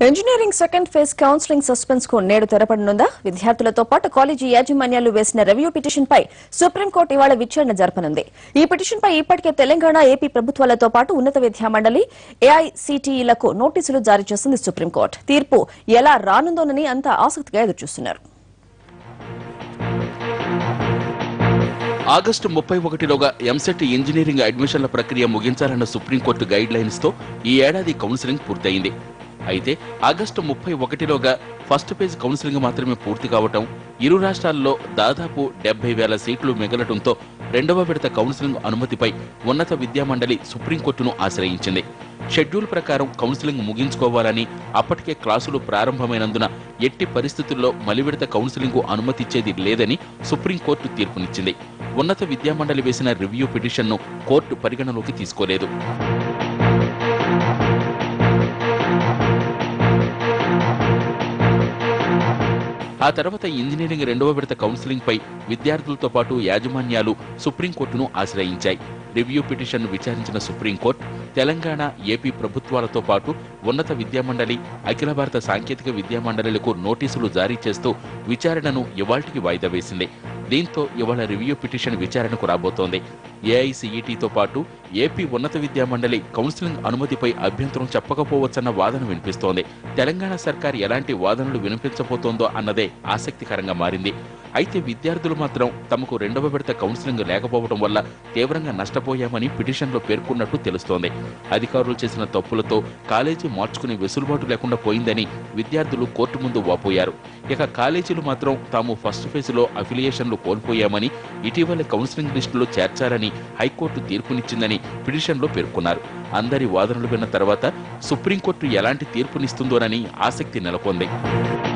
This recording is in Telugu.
engineering second phase counselling suspense కు నేడు తెరపడనుందా విద్యార్థులతో పాటు కాలేజీ యాజమాన్యాలు వేసిన రివ్యూ పిటిషన్ పై సుప్రీంకోర్టు ఇవాళ విచారణ జరపనుంది ఈ పిటిషన్ పై ఇప్పటికే తెలంగాణ ఏపీ ప్రభుత్వాలతో పాటు ఉన్నత విద్యా మండలి ఏఐసిటిఈలకు నోటీసులు జారీ చేసింది సుప్రీంకోర్టు తీర్పు ఎలా రానుందోనని అంతా ఆసక్తిగా ఎదురుచూస్తున్నారు ఆగస్టు ముప్పై ఒకటిలోగా ఎంసెట్ ఇంజనీరింగ్ అడ్మిషన్ల ప్రక్రియ ముగించాలన్న సుప్రీంకోర్టు గైడ్ లైన్స్ తో ఈ ఏడాది కౌన్సిలింగ్ పూర్తయింది అయితే ఆగస్టు ముప్పై ఒకటిలోగా ఫస్ట్ పేజ్ కౌన్సిలింగ్ మాత్రమే పూర్తి కావటం ఇరు రాష్ట్రాల్లో దాదాపు డెబ్బై వేల సీట్లు మిగలటంతో రెండవ విడత కౌన్సిలింగ్ అనుమతిపై ఉన్నత విద్యామండలి సుప్రీంకోర్టును ఆశ్రయించింది షెడ్యూల్ ప్రకారం కౌన్సిలింగ్ ముగించుకోవాలని అప్పటికే క్లాసులు ప్రారంభమైనందున ఎట్టి పరిస్థితుల్లో మలి విడత కౌన్సిలింగ్ అనుమతిచ్చేది లేదని సుప్రీంకోర్టు తీర్పునిచ్చింది ఉన్నత విద్యామండలి వేసిన రివ్యూ పిటిషన్ను కోర్టు పరిగణలోకి తీసుకోలేదు ఆ తర్వాత ఇంజనీరింగ్ రెండవ విడత కౌన్సిలింగ్ పై విద్యార్థులతో పాటు యాజమాన్యాలు సుప్రీంకోర్టును ఆశ్రయించాయి రివ్యూ పిటిషన్ను విచారించిన సుప్రీంకోర్టు తెలంగాణ ఏపీ ప్రభుత్వాలతో పాటు ఉన్నత విద్యామండలి అఖిల భారత సాంకేతిక విద్యామండలిలకు నోటీసులు జారీ చేస్తూ విచారణను ఇవాల్టికి వాయిదా వేసింది దీంతో ఇవాళ రివ్యూ పిటిషన్ విచారణకు రాబోతోంది ఏఐసిఈటితో పాటు ఏపీ ఉన్నత విద్యా మండలి కౌన్సిలింగ్ అనుమతిపై అభ్యంతరం చెప్పకపోవచ్చన్న వాదన వినిపిస్తోంది తెలంగాణ సర్కార్ ఎలాంటి వాదనలు వినిపించబోతోందో అన్నదే ఆసక్తికరంగా మారింది అయితే విద్యార్థులు మాత్రం తమకు రెండవ విడత కౌన్సిలింగ్ లేకపోవడం వల్ల తీవ్రంగా నష్టపోయామని పిటిషన్లో పేర్కొన్నట్టు తెలుస్తోంది అధికారులు చేసిన తప్పులతో కాలేజీ మార్చుకునే వెసులుబాటు లేకుండా పోయిందని విద్యార్థులు కోర్టు ముందు వాపోయారు ఇక కాలేజీలు మాత్రం తాము ఫస్ట్ ఫేజ్లో అఫిలియేషన్లు కోల్పోయామని ఇటీవల కౌన్సిలింగ్ లిస్టులో చేర్చాలని హైకోర్టు తీర్పునిచ్చిందని పిటిషన్లో పేర్కొన్నారు అందరి వాదనలు విన్న తర్వాత సుప్రీంకోర్టు ఎలాంటి తీర్పునిస్తుందోనని ఆసక్తి నెలకొంది